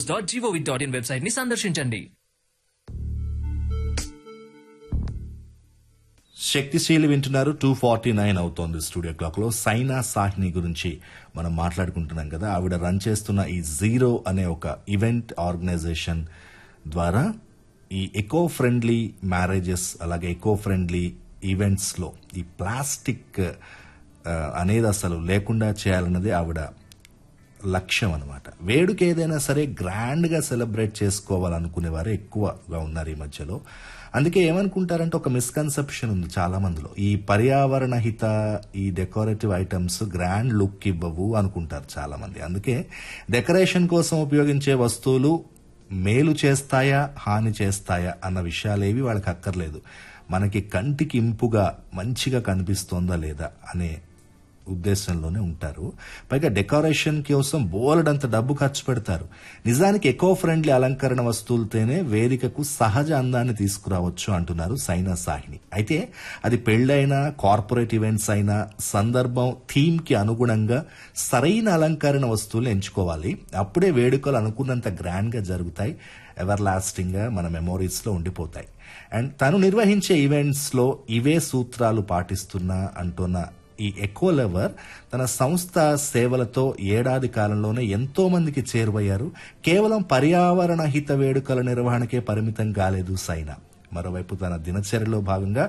dot G O V dot in website ని సందర్శించండి శక్తిశీలి వింటున్నారు టూ ఫార్టీ నైన్ అవుతోంది స్టూడియో క్లాక్ లో సైనా సాహ్ని గురించి మనం మాట్లాడుకుంటున్నాం కదా ఆవిడ రన్ చేస్తున్న ఈ జీరో అనే ఒక ఈవెంట్ ఆర్గనైజేషన్ ద్వారా ఈ ఎకో ఫ్రెండ్లీ మ్యారేజెస్ అలాగే ఎకో ఫ్రెండ్లీ ఈవెంట్స్ లో ఈ ప్లాస్టిక్ ఆ, అనేది అసలు లేకుండా చేయాలన్నది ఆవిడ లక్ష్యం అనమాట వేడుక ఏదైనా సరే గ్రాండ్ గా సెలబ్రేట్ చేసుకోవాలనుకునే వారు ఎక్కువగా ఉన్నారు ఈ మధ్యలో అందుకే ఏమనుకుంటారంటే ఒక మిస్కన్సెప్షన్ ఉంది చాలా మందిలో ఈ పర్యావరణ హిత ఈ డెకరేటివ్ ఐటమ్స్ గ్రాండ్ లుక్ ఇవ్వవు అనుకుంటారు చాలా మంది అందుకే డెకరేషన్ కోసం ఉపయోగించే వస్తువులు మేలు చేస్తాయా హాని చేస్తాయా అన్న విషయాలేవి వాళ్ళకి అక్కర్లేదు మనకి కంటికి ఇంపుగా మంచిగా కనిపిస్తోందా లేదా అనే ఉద్దేశంలోనే ఉంటారు పైగా డెకరేషన్ కోసం బోలెడంత డబ్బు ఖర్చు పెడతారు నిజానికి ఎకో ఫ్రెండ్లీ అలంకరణ వస్తువులతోనే వేదికకు సహజ అందాన్ని తీసుకురావచ్చు అంటున్నారు సైనా సాహిని అయితే అది పెళ్ళైనా కార్పొరేట్ ఈవెంట్స్ అయినా సందర్భం థీమ్ కి అనుగుణంగా సరైన అలంకరణ వస్తువులు ఎంచుకోవాలి అప్పుడే వేడుకలు అనుకున్నంత గ్రాండ్ గా జరుగుతాయి ఎవర్ లాస్టింగ్ గా మన మెమోరీస్ లో ఉండిపోతాయి అండ్ తను నిర్వహించే ఈవెంట్స్ లో ఇవే సూత్రాలు పాటిస్తున్నా అంటున్న ఈ ఎకో లవర్ తన సంస్థ సేవలతో ఏడాది కాలంలోనే ఎంతో మందికి చేరువయ్యారు కేవలం పర్యావరణ హిత వేడుకల నిర్వహణకే పరిమితం కాలేదు సైనా మరోవైపు తన దినచర్యలో భాగంగా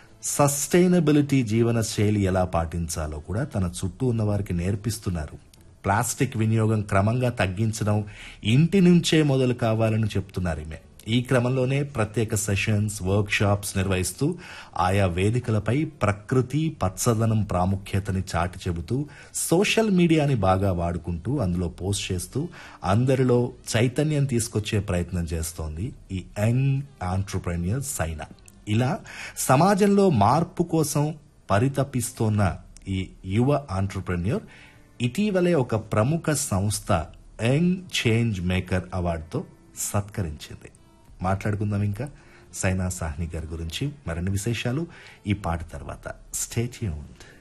సస్టైనబిలిటీ జీవన శైలి ఎలా పాటించాలో కూడా తన చుట్టూ ఉన్న వారికి నేర్పిస్తున్నారు ప్లాస్టిక్ వినియోగం క్రమంగా తగ్గించడం ఇంటి నుంచే మొదలు కావాలని చెప్తున్నారు ఈమె ఈ క్రమంలోనే ప్రత్యేక సెషన్స్ వర్క్ షాప్స్ నిర్వహిస్తూ ఆయా వేదికలపై ప్రకృతి పచ్చదనం ప్రాముఖ్యతని చాటి చెబుతూ సోషల్ మీడియాని బాగా వాడుకుంటూ అందులో పోస్ట్ చేస్తూ అందరిలో చైతన్యం తీసుకొచ్చే ప్రయత్నం చేస్తోంది ఈ యంగ్ ఆంటర్ప్రెన్యూర్ సైనా ఇలా సమాజంలో మార్పు కోసం పరితపిస్తోన్న ఈ యువ ఆంటర్ప్రెన్యూర్ ఇటీవలే ఒక ప్రముఖ సంస్థ యంగ్ చేంజ్ మేకర్ అవార్డుతో సత్కరించింది మాట్లాడుకుందాం ఇంకా సైనా సాహ్ని గారి గురించి మరిన్ని విశేషాలు ఈ పాట తర్వాత స్టేట్యూన్డ్